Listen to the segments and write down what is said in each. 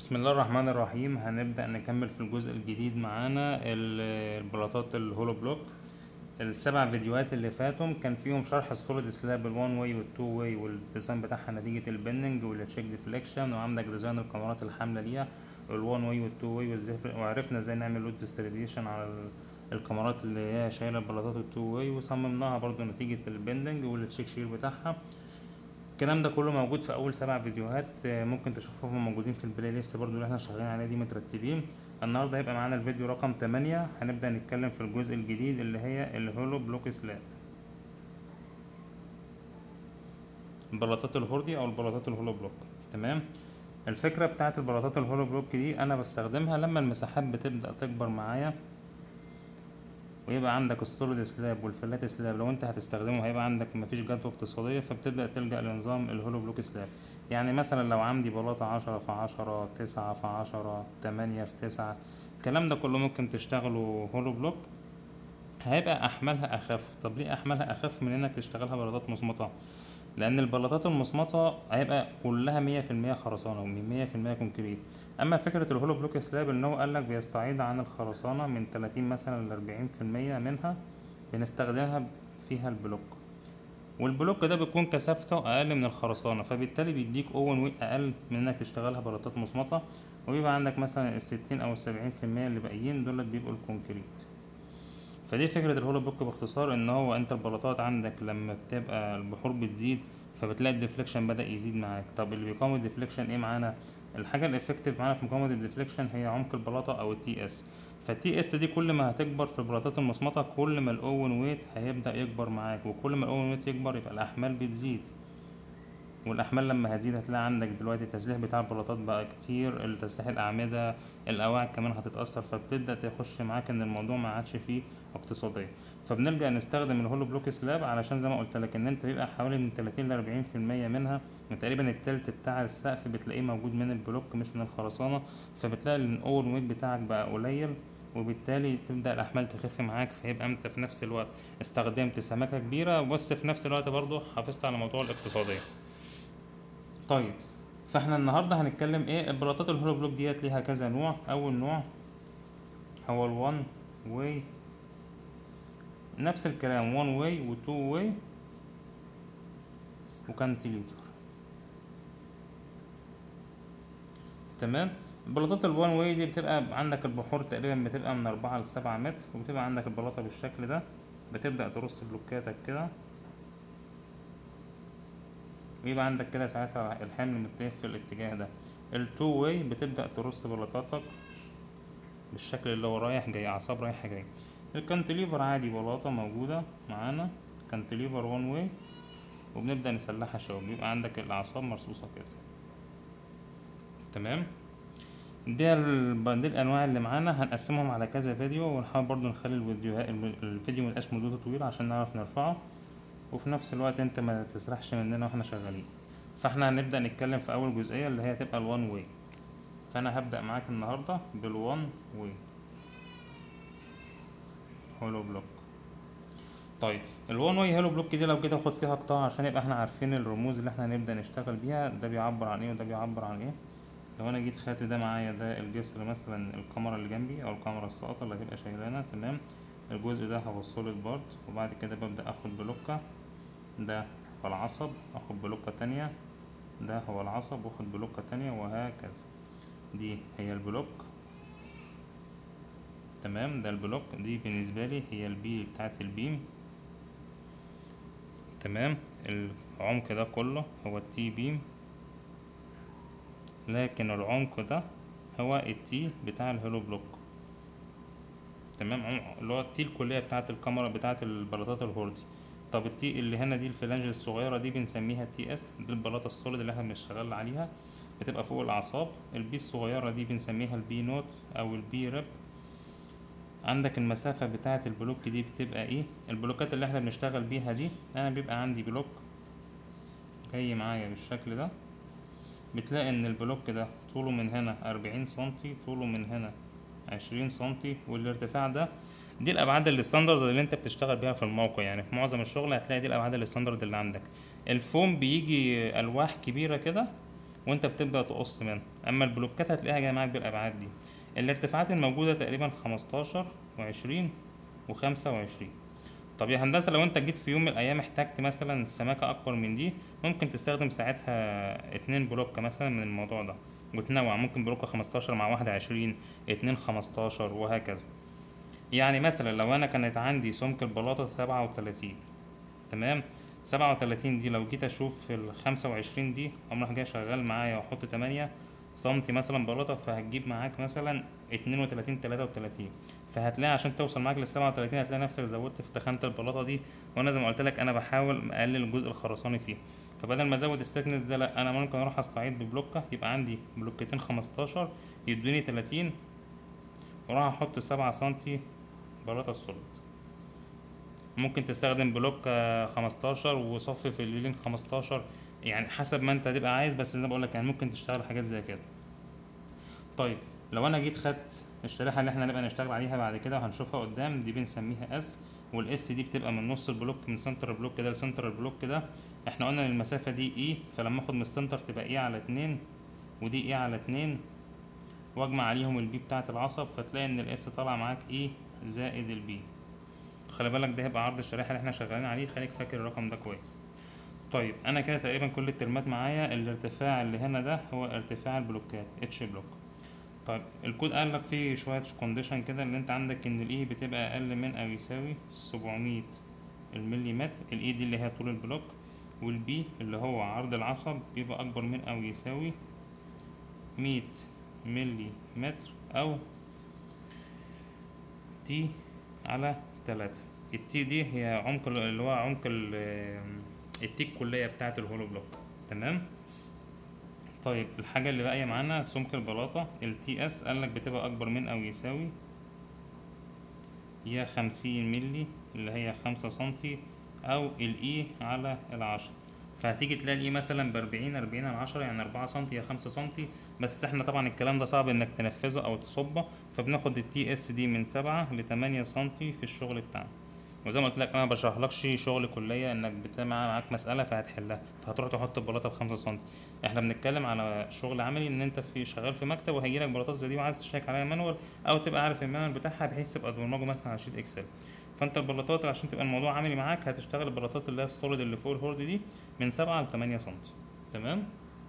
بسم الله الرحمن الرحيم هنبدأ نكمل في الجزء الجديد معانا ال- البلاطات الهولو بلوك السبع فيديوهات اللي فاتهم كان فيهم شرح السوليد سلاب الوان واي والتو واي والديزاين بتاعها نتيجة البندنج والتشيك ديفليكشن وعندك ديزاين الكاميرات الحاملة ليها الوان واي والتو واي وازاي وعرفنا ازاي نعمل لود ديستريبيوشن على ال- الكاميرات اللي هي شايلة البلاطات التو واي وصممناها برضو نتيجة البندنج والتشيك شير بتاعها الكلام ده كله موجود في اول سبع فيديوهات آه، ممكن تشوفوهم موجودين في البلاي ليست برضو اللي احنا شغالين عليها دي مترتبين النهارده هيبقى معانا الفيديو رقم 8 هنبدا نتكلم في الجزء الجديد اللي هي الهولو بلوك سلاب البلاطات الهوردي او البلاطات الهولو بلوك تمام الفكره بتاعت البلاطات الهولو بلوك دي انا بستخدمها لما المساحات بتبدا تكبر معايا ويبقى عندك السوليد سلاب والفلات سلاب لو انت هتستخدمه هيبقى عندك مفيش جدوى اقتصادية فبتبدأ تلجأ لنظام الهولو بلوك سلاب يعني مثلا لو عندي بلاطة عشرة في عشرة تسعة في عشرة تمانية في تسعة الكلام ده كله ممكن تشتغله هولو بلوك هيبقى أحمالها أخف طب ليه أحمالها أخف من إنك تشتغلها بلاطات مصمطة لأن البلاطات المصمطة هيبقى كلها مية في المية خرسانة ومية في المية كونكريت أما فكرة الهولو بلوك سلاب إن هو قالك بيستعيد عن الخرسانة من تلاتين مثلا لأربعين في المية منها بنستخدمها فيها البلوك والبلوك ده بيكون كثافته أقل من الخرسانة فبالتالي بيديك أون ويت أقل من إنك تشتغلها بلاطات مصمطة وبيبقى عندك مثلا الستين أو السبعين في المية اللي باقيين دولت بيبقوا الكونكريت فدي فكرة الهولو بلوك باختصار ان هو انت البلاطات عندك لما بتبقى البحور بتزيد فبتلاقي الديفليكشن بدأ يزيد معاك طب اللي بيقاوم الديفليكشن ايه معانا الحاجة الافكتيف معانا في مقاومة الديفليكشن هي عمق البلاطة او التي اس فالتي اس دي كل ما هتكبر في البلاطات المصمطة كل ما الاون ويت هيبدأ يكبر معاك وكل ما الاون ويت يكبر يبقى الاحمال بتزيد والاحمال لما هتزيد هتلاقي عندك دلوقتي التسليح بتاع البلاطات بقى كتير التسليح الاعمده القواعد كمان هتتاثر فبتبدا تخش معاك ان الموضوع ما عادش فيه اقتصاديه فبنلجا نستخدم الهولو بلوك سلاب علشان زي ما قلت لك ان انت بيبقى حوالي من 30 ل 40 في المية منها من تقريبا التلت بتاع السقف بتلاقيه موجود من البلوك مش من الخرسانه فبتلاقي ان الاول ويت بتاعك بقى قليل وبالتالي تبدا الاحمال تخف معاك فيبقى انت في نفس الوقت استخدمت سمكه كبيره بس في نفس الوقت برضه حافظت على موضوع الاقتصاديه طيب فاحنا النهارده هنتكلم ايه البلاطات الهولو بلوك ديت ليها كذا نوع اول نوع هو الوان واي نفس الكلام وان واي وتو واي وكانتيليفر تمام البلاطات الوان واي دي بتبقى عندك البحور تقريبا بتبقى من أربعة لسبعة متر وبتبقى عندك البلاطة بالشكل ده بتبدأ ترص بلوكاتك كده ويبقى عندك كده ساعتها الحمل متلف في الاتجاه ده التو واي بتبدأ ترص بلاطاتك بالشكل اللي هو رايح جاي أعصاب رايحة جاي الكانتليفر عادي بلاطة موجودة معانا كانتليفر وان واي وبنبدأ نسلحها شوية بيبقى عندك الأعصاب مرصوصة كده تمام دي ال- دي الأنواع اللي معانا هنقسمهم على كذا فيديو ونحاول برضو نخلي الفيديوهات الفيديو ميبقاش مدته طويلة عشان نعرف نرفعه وفي نفس الوقت انت ما تسرحش مننا واحنا شغالين فاحنا هنبدأ نتكلم في اول جزئية اللي هي تبقى الوان واي فانا هبدأ معاك النهاردة بالوان واي هولو بلوك طيب الوان واي هولو بلوك دي لو كده خد فيها قطاع عشان يبقى احنا عارفين الرموز اللي احنا هنبدأ نشتغل بيها ده بيعبر عن ايه وده بيعبر عن ايه لو انا جيت خدت ده معايا ده الجسر مثلا الكاميرا اللي جنبي او الكاميرا الساقطة اللي هتبقى شايلانا تمام الجزء ده هوصله البارت وبعد كده ببدأ اخد بلوكة ده هو العصب اخد بلوكة تانية ده هو العصب واخد بلوكة تانية وهكذا دي هي البلوك تمام ده البلوك دي بالنسبة لي هي البي بتاعت البيم تمام العمق ده كله هو التي بيم لكن العمق ده هو التي بتاع الهولو بلوك تمام عم- اللي هو التي الكلية بتاعت الكاميرا بتاعت البلاطات الهوردي طب التي اللي هنا دي الفلانج الصغيرة دي بنسميها تي اس دي البلاطة السوليد اللي احنا بنشتغل عليها بتبقى فوق الأعصاب البي الصغيرة دي بنسميها البي نوت أو البي ريب عندك المسافة بتاعة البلوك دي بتبقى ايه البلوكات اللي احنا بنشتغل بيها دي انا بيبقى عندي بلوك جاي معايا بالشكل ده بتلاقي ان البلوك ده طوله من هنا أربعين سنتي طوله من هنا عشرين سنتي والارتفاع ده دي الابعاد الستاندرد اللي انت بتشتغل بيها في الموقع يعني في معظم الشغل هتلاقي دي الابعاد الستاندرد اللي عندك الفوم بيجي الواح كبيره كده وانت بتبدا تقص منها اما البلوكات هتلاقيها جايه معاك بالابعاد دي الارتفاعات الموجوده تقريبا 15 و20 و25 طب يا هندسه لو انت جيت في يوم من الايام احتجت مثلا سماكه اكبر من دي ممكن تستخدم ساعتها اتنين بلوك مثلا من الموضوع ده وتنوع ممكن بلوك 15 مع واحد 20 اتنين 15 وهكذا يعني مثلا لو انا كانت عندي سمك البلاطه 37 تمام سبعة وتلاتين دي لو جيت اشوف الخمسة وعشرين دي اقوم راح جاي شغال معايا واحط تمانية سنتي مثلا بلاطة فهتجيب معاك مثلا اتنين وتلاتين تلاتة وتلاتين فهتلاقي عشان توصل معاك للسبعة وتلاتين هتلاقي نفسك زودت في تخانة البلاطة دي وانا زي ما قلت لك انا بحاول اقلل الجزء الخرساني فيه فبدل ما ازود السكنس ده لا انا ممكن اروح استعيد ببلوكة يبقى عندي بلوكتين خمستاشر يدوني تلاتين واروح احط سبعة سنتي بلاطة السوليد ممكن تستخدم بلوك آه، 15 وصف في الليلين 15 يعني حسب ما انت هتبقى عايز بس زي ما بقول لك يعني ممكن تشتغل حاجات زي كده طيب لو انا جيت خدت الشريحه اللي احنا هنبقى نشتغل عليها بعد كده وهنشوفها قدام دي بنسميها اس والاس دي بتبقى من نص البلوك من سنتر البلوك ده لسنتر البلوك ده احنا قلنا ان المسافه دي اي فلما اخد من السنتر تبقى اي على اتنين ودي اي على اتنين واجمع عليهم البي بتاعه العصب فتلاقي ان الاس طالع معاك اي زائد البي خلي بالك ده هيبقى عرض الشريحه اللي احنا شغالين عليه خليك فاكر الرقم ده كويس طيب انا كده تقريبا كل الترمات معايا الارتفاع اللي هنا ده هو ارتفاع البلوكات اتش بلوك طيب الكود قال لك فيه شويه كونديشن كده ان انت عندك ان الاي بتبقى اقل من او يساوي 700 المليمتر الاي دي اللي هي طول البلوك والبي اللي هو عرض العصب بيبقى اكبر من او يساوي 100 ملي متر او تي على تلاتة التي دي هي عمق ال- اللي هو عمق ال- التي الكلية بتاعة الهولو بلوك تمام طيب الحاجة اللي باقية معانا سمك البلاطة التي اس قالك بتبقى أكبر من أو يساوي هي خمسين ملي اللي هي خمسة سنتي أو الإي على العشرة فهتيجي تلاقي الإي مثلا بأربعين أربعين على عشرة يعني أربعة سنتي يا خمسة سنتي بس احنا طبعا الكلام ده صعب انك تنفذه او تصبه فبناخد التي اس دي من سبعة لتمانية سنتي في الشغل بتاعنا وزي ما قلت لك انا بشرحلكش شغل كليه انك بتبقى معاك مساله فهتحلها فهتروح تحط البلاطه بخمسة سنتي احنا بنتكلم على شغل عملي ان انت في شغال في مكتب وهيجيلك بلاطات زي دي وعايز تشيك عليها مانوال او تبقى عارف المانوال بتاعها بحيث تبقى تبرمجه مثلا على شيت اكسل فانت البلاطات عشان تبقى الموضوع عملي معاك هتشتغل البلاطات اللي هي السوليد اللي فوق الهورد دي من سبعة لتمانية سنتي تمام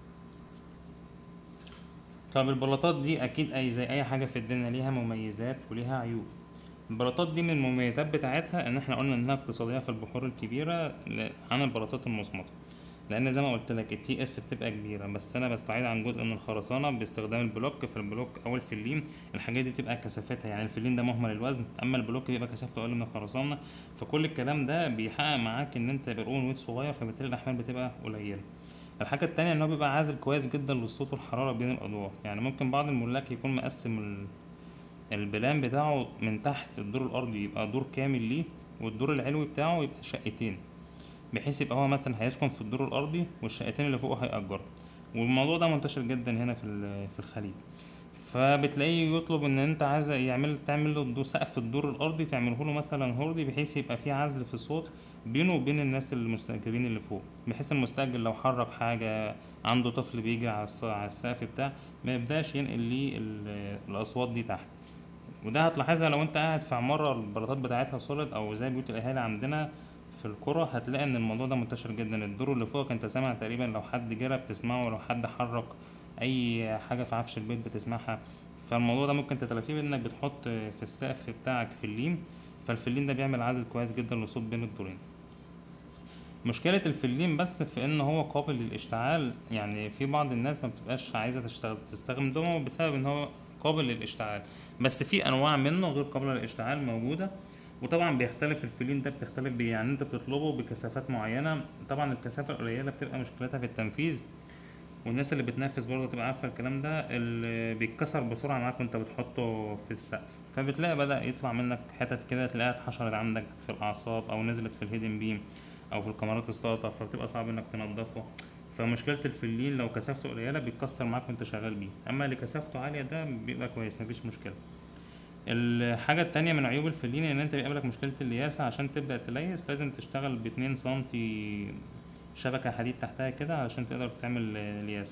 طب البلاطات دي اكيد اي زي اي حاجه في الدنيا ليها مميزات وليها عيوب البلاطات دي من المميزات بتاعتها ان احنا قلنا انها اقتصاديه في البحور الكبيره ل- عن البلاطات المصمطه لان زي ما قلت لك التي اس بتبقى كبيره بس انا بستعيد عن جزء من الخرسانه باستخدام البلوك في البلوك او الفلين الحاجات دي بتبقى كثافتها يعني الفلين ده مهمل الوزن اما البلوك بيبقى كثافته اقل من الخرسانه فكل الكلام ده بيحقق معاك ان انت برقون ويت صغير فبالتالي الاحمال بتبقى قليله الحاجة التانية ان هو بيبقى عازل كويس جدا للصوت والحرارة بين الأضواء يعني ممكن بعض الملاك يكون مقسم ال- البلان بتاعه من تحت الدور الأرضي يبقى دور كامل ليه والدور العلوي بتاعه يبقى شقتين بحيث يبقى هو مثلا هيسكن في الدور الأرضي والشقتين اللي فوقه هيأجر والموضوع ده منتشر جدا هنا في ال- في الخليج فبتلاقيه يطلب ان انت عايز يعمل تعمل له الدو- سقف الدور الارضي تعمله له مثلا هوردي بحيث يبقى في عزل في الصوت بينه وبين الناس المستأجرين اللي فوق بحيث المستأجر لو حرك حاجة عنده طفل بيجري على الص- على السقف بتاع ما يبداش ينقل ليه ال- الأصوات دي تحت وده هتلاحظها لو انت قاعد في عمارة البلاطات بتاعتها سوليد او زي بيوت الاهالي عندنا في القرى هتلاقي ان الموضوع ده منتشر جدا الدور اللي فوق انت سامع تقريبا لو حد جرى بتسمعه لو حد حرك اي حاجة في عفش البيت بتسمعها فالموضوع ده ممكن تتلافيه بانك بتحط في السقف بتاعك فلين فالفلين ده بيعمل عزل كويس جدا للصوت بين الدورين مشكلة الفلين بس في ان هو قابل للاشتعال يعني في بعض الناس ما بتبقاش عايزة تشتغل تستخدم دومه بسبب ان هو قابل للاشتعال بس في انواع منه غير قابلة للاشتعال موجودة وطبعا بيختلف الفلين ده بيختلف بي- يعني انت بتطلبه بكثافات معينة طبعا الكثافة القليلة بتبقى مشكلتها في التنفيذ والناس اللي بتنافس برضه تبقى عارفة الكلام ده اللي بيتكسر بسرعة معاك وانت بتحطه في السقف فبتلاقي بدأ يطلع منك حتت كده تلاقيها اتحشرت عندك في الأعصاب أو نزلت في الهيدن بيم أو في الكاميرات الساطع فبتبقى صعب انك تنضفه فمشكلة الفلين لو كثافته قليلة بيتكسر معاك وانت شغال بيه أما اللي كثافته عالية ده بيبقى كويس مفيش مشكلة الحاجة التانية من عيوب الفلين ان انت بيقابلك مشكلة الياسة عشان تبدأ تليس لازم تشتغل باتنين سنتي شبكة حديد تحتها كده علشان تقدر تعمل الياسة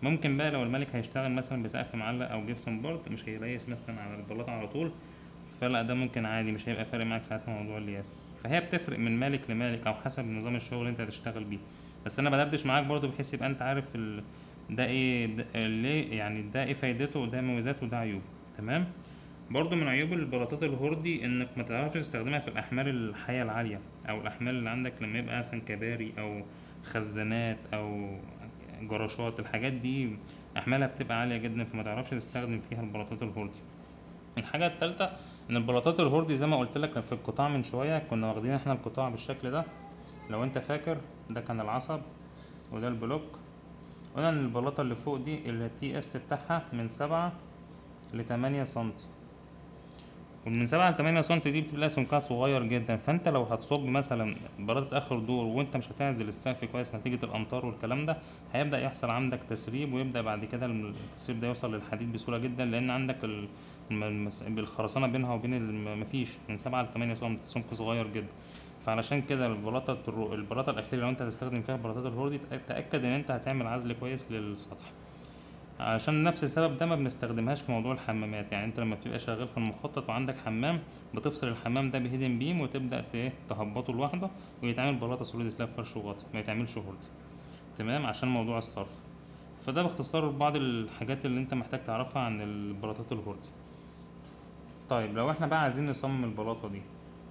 ممكن بقى لو الملك هيشتغل مثلا بسقف معلق او جبسون بورد مش هيريس مثلا على البلاطه على طول فلا ده ممكن عادي مش هيبقى فارق معاك ساعتها موضوع القياس فهي بتفرق من مالك لمالك او حسب نظام الشغل اللي انت هتشتغل بيه بس انا بدردش معاك برضو بحيث يبقى انت عارف ال... ده ايه ده ليه يعني ده ايه فايدته وده مميزاته وده عيوبه تمام برضو من عيوب البلاطات الهوردي انك ما تعرفش تستخدمها في الاحمال الحية العالية او الاحمال اللي عندك لما يبقى مثلا كباري او خزانات او جراشات الحاجات دي احمالها بتبقى عالية جدا فما تعرفش تستخدم فيها البلاطات الهوردي الحاجة التالتة ان البلاطات الهوردي زي ما قلت لك في القطاع من شوية كنا واخدين احنا القطاع بالشكل ده لو انت فاكر ده كان العصب وده البلوك قلنا ان البلاطة اللي فوق دي التي اس بتاعها من سبعة لتمانية سنتي ومن سبعة لتمانية سنتي دي بتبقى سمكها صغير جدا فانت لو هتصب مثلا بلاطة اخر دور وانت مش هتعزل السقف كويس نتيجة الامطار والكلام ده هيبدأ يحصل عندك تسريب ويبدأ بعد كده التسريب ده يوصل للحديد بسهولة جدا لان عندك ال- الم- المس- الخرسانة بينها وبين الم- مفيش من سبعة لتمانية سنتي سمك صغير جدا فعلشان كده البلاطة الرو- البلاطة الأخيرة لو أنت هتستخدم فيها بلاطات الهوردي تأ- تأكد إن أنت هتعمل عزل كويس للسطح علشان نفس السبب ده ما بنستخدمهاش في موضوع الحمامات يعني انت لما بتبقى شغال في المخطط وعندك حمام بتفصل الحمام ده بهيدن بيم وتبدا ت- تهبطه لوحده ويتعمل بلاطه سوليد سلاب فرش وغطا ما يتعملش هوردي تمام عشان موضوع الصرف فده باختصار بعض الحاجات اللي انت محتاج تعرفها عن البلاطات الهوردي طيب لو احنا بقى عايزين نصمم البلاطه دي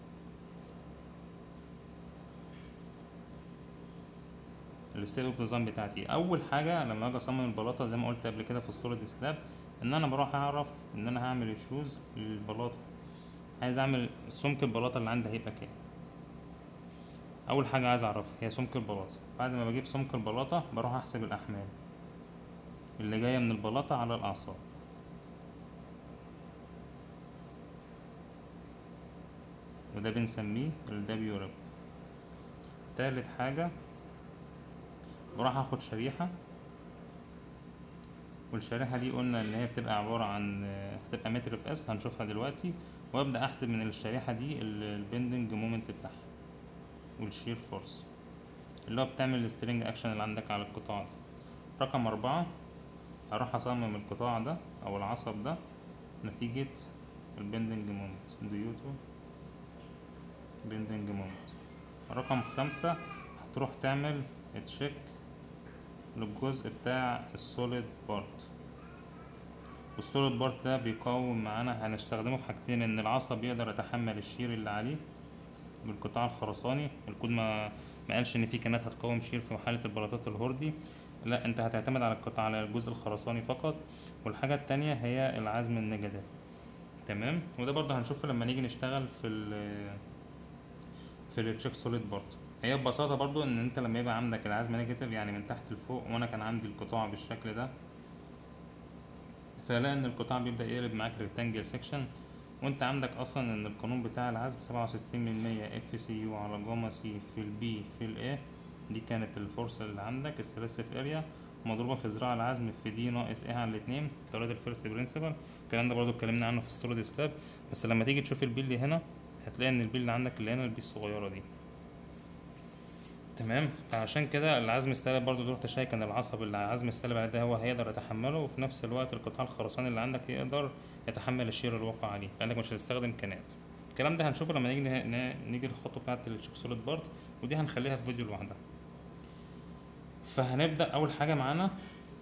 الستيل اوف ديزاين بتاعتي اول حاجه لما اجي اصمم البلاطه زي ما قلت قبل كده في السوليد سلاب ان انا بروح اعرف ان انا هعمل الشوز للبلاطه عايز اعمل سمك البلاطه اللي عندي هيبقى كام اول حاجه عايز اعرفها هي سمك البلاطه بعد ما بجيب سمك البلاطه بروح احسب الاحمال اللي جايه من البلاطه على الاعصاب وده بنسميه الدبليو ريب تالت حاجه بروح اخد شريحة والشريحة دي قلنا ان هي بتبقى عبارة عن هتبقى متر في اس هنشوفها دلوقتي وابدأ احسب من الشريحة دي البندنج مومنت بتاعها والشير فورس اللي هو بتعمل السترينج اكشن اللي عندك على القطاع ده رقم أربعة هروح أصمم القطاع ده أو العصب ده نتيجة البندنج مومنت ديو تو بندنج مومنت رقم خمسة هتروح تعمل تشيك للجزء بتاع السوليد بارت والسوليد بارت ده بيقاوم معانا هنستخدمه في حاجتين ان العصب يقدر يتحمل الشير اللي عليه بالقطاع الخرساني الكود ما ما قالش ان في كانات هتقاوم شير في حالة البلاطات الهوردي لا انت هتعتمد على القطاع على الجزء الخرساني فقط والحاجة التانية هي العزم النجدات تمام وده برضه هنشوفه لما نيجي نشتغل في ال في التشيك سوليد بارت هي ببساطة برضو ان انت لما يبقى عندك العزم نيجاتيف يعني من تحت لفوق وانا كان عندي القطاع بالشكل ده فلاقي ان القطاع بيبدأ يقلب معاك ريكتانجل سيكشن وانت عندك اصلا ان القانون بتاع العزم سبعة وستين من مية اف سي يو على جاما سي في البي في الاي دي كانت الفرصة اللي عندك الستريس في اريا مضروبة في ذراع العزم في دي ناقص ايه على الاتنين طريقة الفيرست برنسبل الكلام ده برضو اتكلمنا عنه في ستورد سلاب بس لما تيجي تشوف البي اللي هنا هتلاقي ان البي اللي عندك اللي هنا البي الصغيرة دي تمام فعشان كده العزم السالب برضو تروح تشيك ان العصب اللي العزم السالب عليه ده هو هيقدر يتحمله وفي نفس الوقت القطاع الخرساني اللي عندك يقدر يتحمل الشير الواقع عليه لانك مش هتستخدم كنات الكلام ده هنشوفه لما نيجي نه... ن- نيجي الخطوه بتاعه الشيك سوليد بارت ودي هنخليها في فيديو لوحدها فهنبدا اول حاجه معانا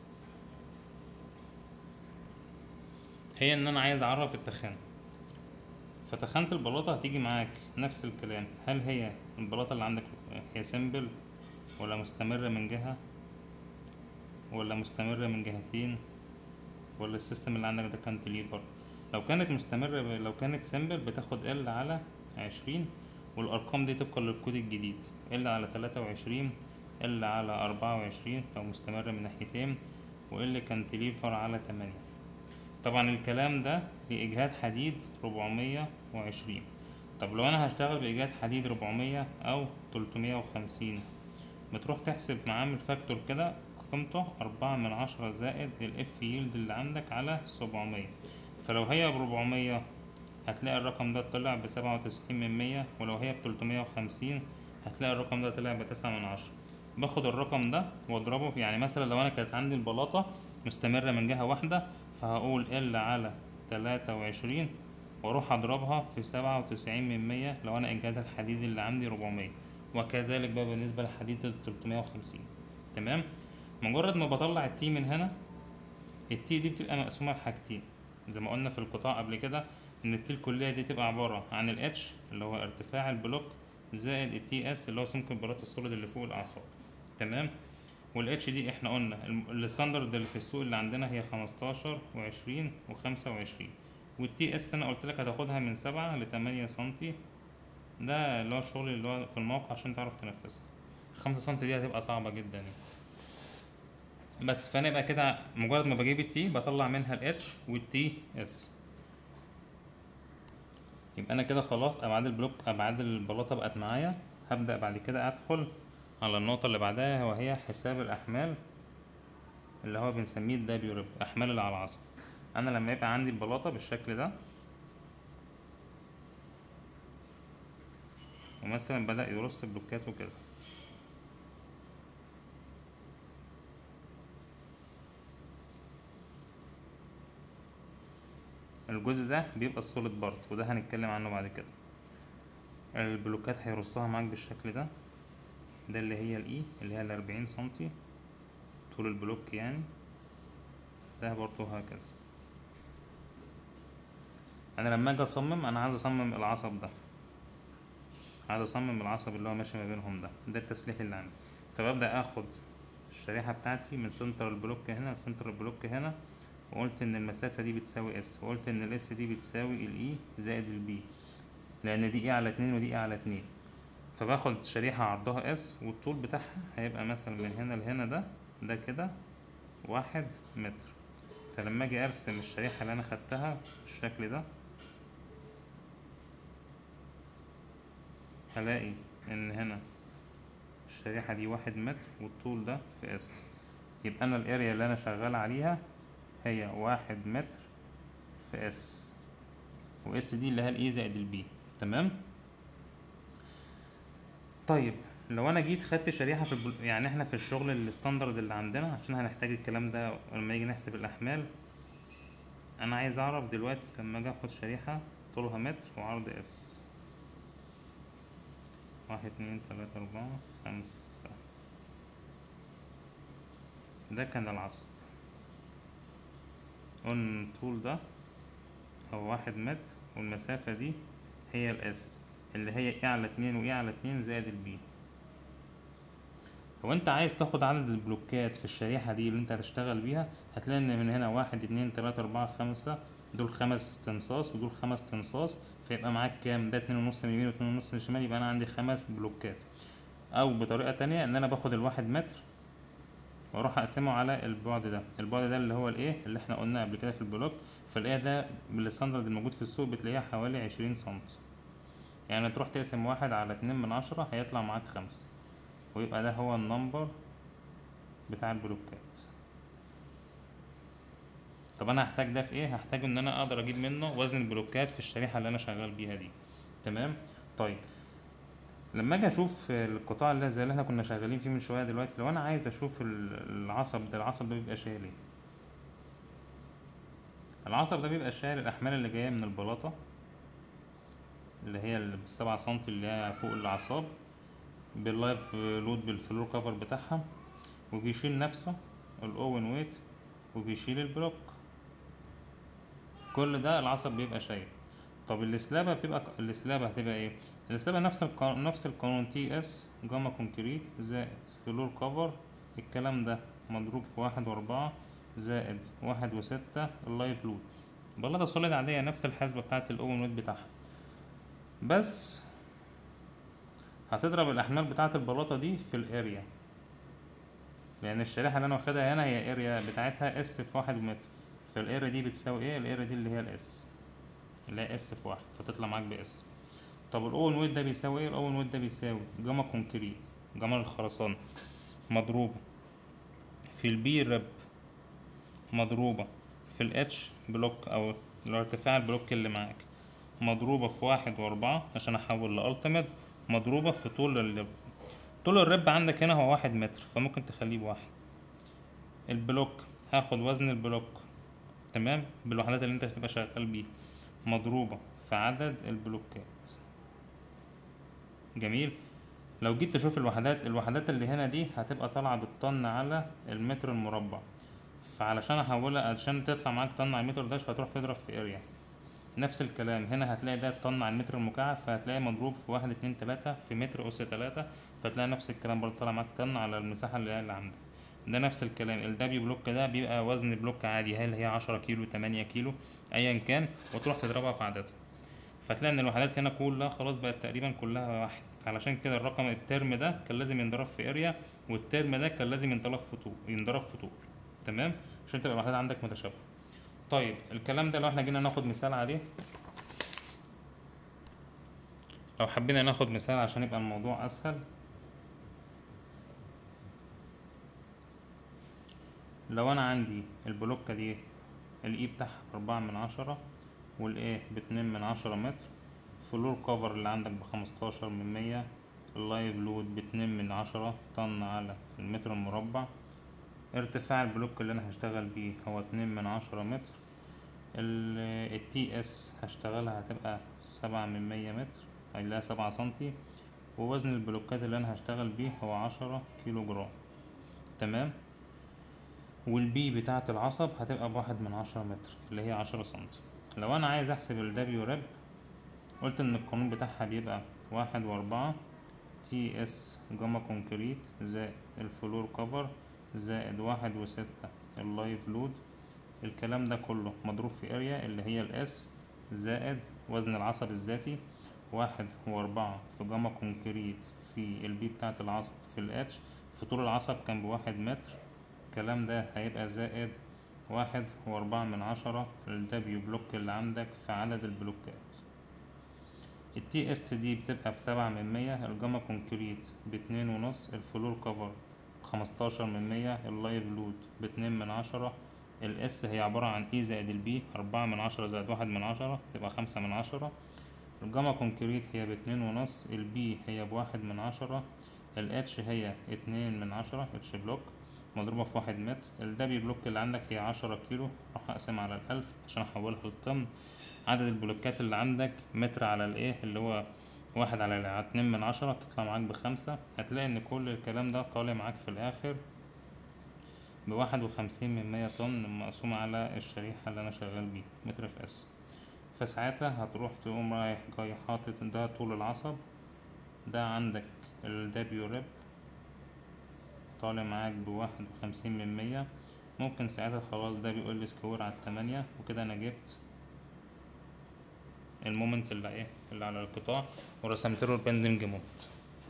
هي ان انا عايز اعرف التخان فتخانة البلاطة هتيجي معاك نفس الكلام هل هي البلاطة اللي عندك هي سيمبل ولا مستمرة من جهة ولا مستمرة من جهتين ولا السيستم اللي عندك ده كانتليفر لو كانت مستمرة ب- لو كانت سيمبل بتاخد ال على عشرين والأرقام دي طبقا للكود الجديد ال على تلاتة وعشرين ال على أربعة وعشرين لو مستمرة من ناحيتين وال كانتليفر على تمانية طبعا الكلام ده بإجهاد حديد ربعمية وعشرين طب لو أنا هشتغل بإجهاد حديد ربعمية أو تلتمية وخمسين بتروح تحسب معامل فاكتور كده قيمته أربعة من عشرة زائد الإف يلد اللي عندك على سبعمية فلو هي بربعمية هتلاقي الرقم ده طلع بسبعة وتسعين من مية ولو هي بتلتمية وخمسين هتلاقي الرقم ده طلع بتسعة من عشرة باخد الرقم ده واضربه في يعني مثلا لو انا كانت عندي البلاطة مستمرة من جهة واحدة فهقول ال على تلاتة وعشرين واروح اضربها في سبعة وتسعين من مية لو انا اجهاد الحديد اللي عندي ربعمية وكذلك بقى بالنسبة للحديد التلتمية وخمسين تمام مجرد ما بطلع التي من هنا التي دي بتبقى مقسومة لحاجتين زي ما قلنا في القطاع قبل كده ان التي الكلية دي تبقى عبارة عن الاتش اللي هو ارتفاع البلوك زائد التي اس اللي هو سمك البلاط السوليد اللي فوق الاعصاب تمام والاتش دي احنا قلنا الم- الستاندرد اللي في السوق اللي عندنا هي خمستاشر وعشرين وخمسة وعشرين والتي اس انا قلت لك هتاخدها من سبعة لتمانية سنتي ده اللي هو الشغل اللي هو في الموقع عشان تعرف تنفذها خمسة سنتي دي هتبقى صعبة جدا يعني بس فانا يبقى كده مجرد ما بجيب التي بطلع منها الاتش والتي اس يبقى انا كده خلاص ابعاد البلوك ابعاد البلاطه بقت معايا هبدا بعد كده ادخل على النقطه اللي بعدها وهي حساب الاحمال اللي هو بنسميه الدبليو ريب احمال اللي على العصب انا لما يبقى عندي البلاطه بالشكل ده ومثلا بدا يرص بلوكات وكده الجزء ده بيبقى السوليد بارت وده هنتكلم عنه بعد كده البلوكات هيرصها معاك بالشكل ده ده اللي هي الاي اللي هي الأربعين سنتي طول البلوك يعني ده برضه هكذا انا لما اجي اصمم انا عايز اصمم العصب ده عايز اصمم العصب اللي هو ماشي ما بينهم ده ده التسليح اللي عندي فببدأ اخد الشريحة بتاعتي من سنتر البلوك هنا لسنتر البلوك هنا وقلت ان المسافة دي بتساوي اس وقلت ان الاس دي بتساوي الاي زائد البي لان دي اي على اتنين ودي اي على اتنين فباخد شريحة عرضها اس والطول بتاعها هيبقى مثلا من هنا لهنا ده ده كده واحد متر فلما اجي ارسم الشريحة اللي انا خدتها بالشكل ده هلاقي ان هنا الشريحة دي واحد متر والطول ده في اس يبقى انا الاريا اللي انا شغال عليها هي واحد متر في اس واس دي اللي هي الاي زائد البي تمام طيب لو انا جيت خدت شريحه في البل... يعني احنا في الشغل الستاندرد اللي عندنا عشان هنحتاج الكلام ده لما نيجي نحسب الاحمال انا عايز اعرف دلوقتي لما اجي اخد شريحه طولها متر وعرض اس واحد اتنين تلاتة اربعة خمسة ده كان العصب قلنا الطول ده هو واحد متر والمسافة دي هي الاس اللي هي اي على اتنين واي على اتنين زائد البي لو انت عايز تاخد عدد البلوكات في الشريحة دي اللي انت هتشتغل بيها هتلاقي ان من هنا واحد اتنين تلاتة اربعة خمسة دول خمس تنصاص ودول خمس تنصاص فيبقى معاك كام ده اتنين ونص من اليمين واتنين ونص من الشمال يبقى انا عندي خمس بلوكات او بطريقة تانية ان انا باخد الواحد متر واروح اقسمه على البعد ده البعد ده اللي هو الايه اللي احنا قلنا قبل كده في البلوك فالايه ده بالستاندرد الموجود في السوق بتلاقيها حوالي عشرين سنتي يعني تروح تقسم واحد على اتنين من عشرة هيطلع معاك خمسة ويبقى ده هو النمبر بتاع البلوكات طب انا هحتاج ده في ايه هحتاج ان انا اقدر اجيب منه وزن البلوكات في الشريحة اللي انا شغال بيها دي تمام طيب لما اجي اشوف القطاع اللي زي اللي احنا كنا شغالين فيه من شويه دلوقتي لو انا عايز اشوف ال- العصب ده العصب ده بيبقى شايل ايه العصب ده بيبقى شايل الاحمال اللي جايه من البلاطه اللي هي اللي بالسبعة سنتي اللي هي فوق الاعصاب باللايف لود بالفلور كفر بتاعها وبيشيل نفسه الاوين ويت وبيشيل البلوك كل ده العصب بيبقى شايل طب السلابة بتبقى السلابة هتبقى ايه؟ السلابة نفس القانون نفس القانون تي اس جاما كونكريت زائد فلور كفر الكلام ده مضروب في واحد واربعة زائد واحد وستة اللايف لود بلاطة سوليد عادية نفس الحسبة بتاعت الاوين ويت بتاعها بس هتضرب الأحمال بتاعت البلاطة دي في الاريا لأن الشريحة اللي أنا واخدها هنا هي اريا بتاعتها اس في واحد متر فالاريا دي بتساوي ايه؟ الاريا دي اللي هي الاس اللي هي اس في واحد فتطلع معاك باس طب الاون ويت ده بيساوي ايه الاون ويت ده بيساوي جاما كونكريت جاما الخرسانة مضروبة في البي رب مضروبة في الاتش بلوك او الارتفاع البلوك اللي معاك مضروبة في واحد واربعة عشان احول لالتيميت مضروبة في طول ال طول الرب عندك هنا هو واحد متر فممكن تخليه بواحد البلوك هاخد وزن البلوك تمام بالوحدات اللي انت هتبقى شغال بيها مضروبة في عدد البلوكات جميل لو جيت تشوف الوحدات الوحدات اللي هنا دي هتبقى طالعة بالطن على المتر المربع فعلشان احولها علشان تطلع معاك طن على المتر ده هتروح تضرب في اريا نفس الكلام هنا هتلاقي ده طن على المتر المكعب فهتلاقي مضروب في واحد اتنين تلاتة في متر أس تلاتة فتلاقي نفس الكلام برضه طالع معاك طن على المساحة اللي هي اللي عندك ده نفس الكلام الدبليو بلوك ده بيبقى وزن بلوك عادي هل هي عشرة كيلو تمانية كيلو أيا كان وتروح تضربها في عددها فتلاقي ان الوحدات هنا كلها خلاص بقت تقريبا كلها واحد فعلشان كده الرقم الترم ده كان لازم ينضرب في اريا والترم ده كان لازم ينضرب في طول ينضرب في طول تمام عشان تبقى الوحدات عندك متشابهه طيب الكلام ده لو احنا جينا ناخد مثال عليه لو حبينا ناخد مثال عشان يبقى الموضوع اسهل لو انا عندي البلوكة دي الاي بتاعها باربعة من عشرة والايه باتنين من عشرة متر فلور كفر اللي عندك بخمستاشر من مية اللايف لود باتنين من عشرة طن على المتر المربع ارتفاع البلوك اللي انا هشتغل بيه هو اتنين من عشرة متر التي اس هشتغلها هتبقى سبعة من مية متر هيلاقيها سبعة سنتي ووزن البلوكات اللي انا هشتغل بيه هو عشرة كيلو جرام تمام والبي بتاعة العصب هتبقى بواحد من عشرة متر اللي هي عشرة سنتي لو انا عايز احسب الدبليو ريب قلت ان القانون بتاعها بيبقى واحد واربعة تي اس جاما كونكريت زائد الفلور كفر زائد واحد وستة اللايف لود الكلام ده كله مضروب في اريا اللي هي الاس زائد وزن العصب الذاتي واحد واربعة في جاما كونكريت في البي بتاعة العصب في الاتش في طول العصب كان بواحد متر الكلام ده هيبقى زائد واحد واربعة من عشرة الدبليو بلوك اللي عندك في عدد البلوكات التي اس دي بتبقى بسبعة من مية الجاما كونكريت باتنين ونص الفلور كفر بخمستاشر من مية اللايف لود باتنين من عشرة الاس هي عبارة عن اي زائد البي أربعة من عشرة زائد واحد من عشرة تبقى خمسة من عشرة الجاما كونكريت هي باتنين ونص البي هي بواحد من عشرة الاتش هي اتنين من عشرة اتش بلوك مضروبة في واحد متر الدبي بلوك اللي عندك هي عشرة كيلو راح اقسم على الألف عشان احولها للطن عدد البلوكات اللي عندك متر على الايه اللي هو واحد على اتنين من عشرة تطلع معاك بخمسة هتلاقي ان كل الكلام ده طالع معاك في الاخر بواحد وخمسين من مية طن مقسوم على الشريحة اللي انا شغال بيه متر في اس فساعتها هتروح تقوم رايح جاي حاطط ده طول العصب ده عندك الدبليو ريب طالع معاك بواحد وخمسين من مية ممكن ساعتها خلاص ده بيقول لي سكور على التمانية وكده انا جبت المومنت اللي ايه اللي على القطاع ورسمت له البندنج مومنت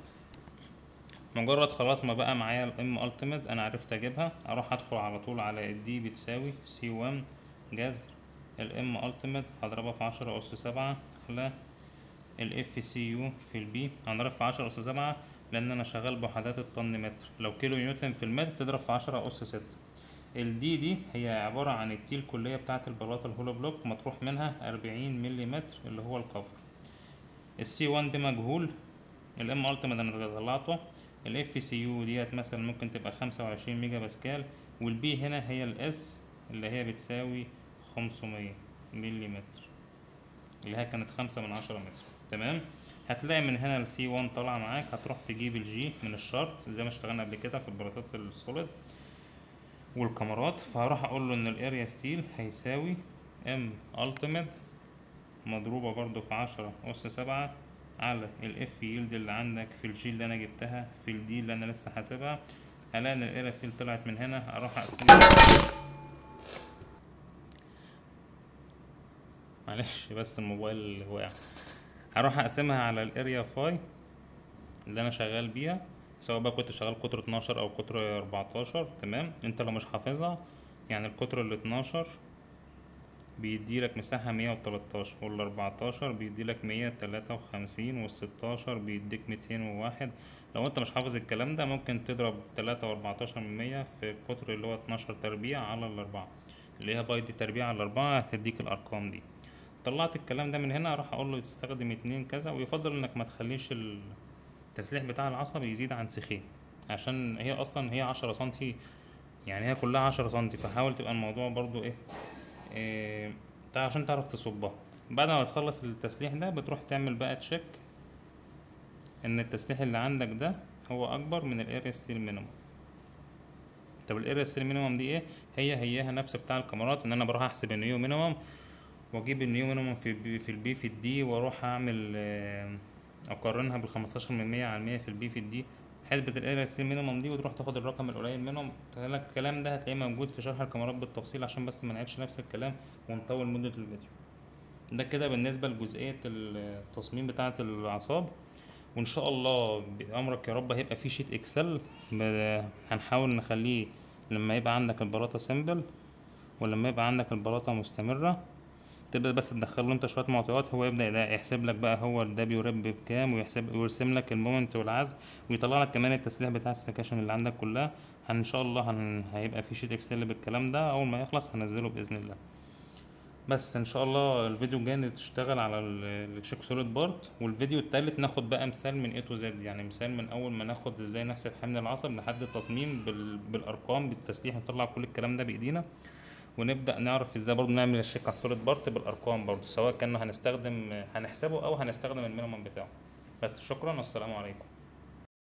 مجرد خلاص ما بقى معايا الام التيميت انا عرفت اجيبها اروح ادخل على طول على الدي بتساوي سي 1 جذر الام التيميت هضربها في عشرة اس سبعة على الاف سي يو في البي هنضرب في عشرة اس سبعة لان انا شغال بوحدات الطن متر لو كيلو نيوتن في المتر تضرب في عشرة اس ستة الدي دي هي عبارة عن التي الكلية بتاعة البلاطة الهولو بلوك مطروح منها أربعين ملي اللي هو الكفر السي 1 ده مجهول الام التيميت انا طلعته الاف سي يو ديت مثلا ممكن تبقى خمسة وعشرين ميجا باسكال والبي هنا هي الاس اللي هي بتساوي خمسمية ملي متر اللي هي كانت خمسة من عشرة متر تمام هتلاقي من هنا السي 1 طالعة معاك هتروح تجيب الجي من الشارت زي ما اشتغلنا قبل كده في البلاطات السوليد والكاميرات فهروح اقول له ان الاريا ستيل هيساوي ام التيميت مضروبة برضو في عشرة أس سبعة على الاف يلد اللي عندك في الجي اللي انا جبتها في الدي اللي انا لسه حاسبها الاقي ان الاريا ستيل طلعت من هنا اروح اقسمها معلش بس الموبايل واقع هروح اقسمها على الاريا فاي اللي انا شغال بيها سواء بقى كنت شغال قطر اتناشر او قطر اربعتاشر تمام انت لو مش حافظها يعني القطر الاتناشر بيديلك مساحة مية وتلاتاشر والاربعتاشر بيديلك مية تلاتة وخمسين والستاشر بيديك ميتين وواحد لو انت مش حافظ الكلام ده ممكن تضرب تلاتة واربعتاشر من مية في القطر اللي هو اتناشر تربيع على الاربعة اللي هي باي دي تربيع على الاربعة هتديك الارقام دي طلعت الكلام ده من هنا راح اقول له تستخدم اتنين كذا ويفضل انك ما تخليش ال... التسليح بتاع العصب يزيد عن سيخين عشان هي اصلا هي عشرة سنتي يعني هي كلها عشرة سنتي فحاول تبقى الموضوع برضو ايه, إيه تع- عشان تعرف تصبها بعد ما تخلص التسليح ده بتروح تعمل بقى تشيك ان التسليح اللي عندك ده هو اكبر من الاريا ستيل مينيموم طب الاريا ستيل مينيموم دي ايه هي هيها نفس بتاع الكاميرات ان انا بروح احسب النيو مينيموم واجيب النيو مينيموم في البي في البي في الدي واروح اعمل آه، اقارنها بالخمستاشر من مية على المية في البي في الدي حسبة الاريا ستيل مينيموم دي وتروح تاخد الرقم القليل منهم الكلام ده هتلاقيه موجود في شرح الكاميرات بالتفصيل عشان بس ما نعيدش نفس الكلام ونطول مدة الفيديو ده كده بالنسبة لجزئية التصميم بتاعة الأعصاب وإن شاء الله بأمرك يا رب هيبقى في شيت إكسل ب- هنحاول نخليه لما يبقى عندك البلاطة سيمبل ولما يبقى عندك البلاطة مستمرة تبدأ بس تدخل له انت شوية معطيات هو يبدأ ده يحسب لك بقى هو ده بيرب بكام ويحسب ويرسم لك المومنت والعزم ويطلع لك كمان التسليح بتاع السكاشن اللي عندك كلها هن ان شاء الله هن... هيبقى في شيت اكسل بالكلام ده اول ما يخلص هنزله باذن الله بس ان شاء الله الفيديو الجاي نشتغل على التشيك سوليد بارت والفيديو التالت ناخد بقى مثال من اي تو زد يعني مثال من اول ما ناخد ازاي نحسب حمل العصب لحد التصميم بال... بالارقام بالتسليح نطلع كل الكلام ده بايدينا ونبدا نعرف ازاي برضه نعمل الشيك على السوليد بارت بالارقام برضه سواء كنا هنستخدم هنحسبه او هنستخدم المينيمم بتاعه بس شكرا والسلام عليكم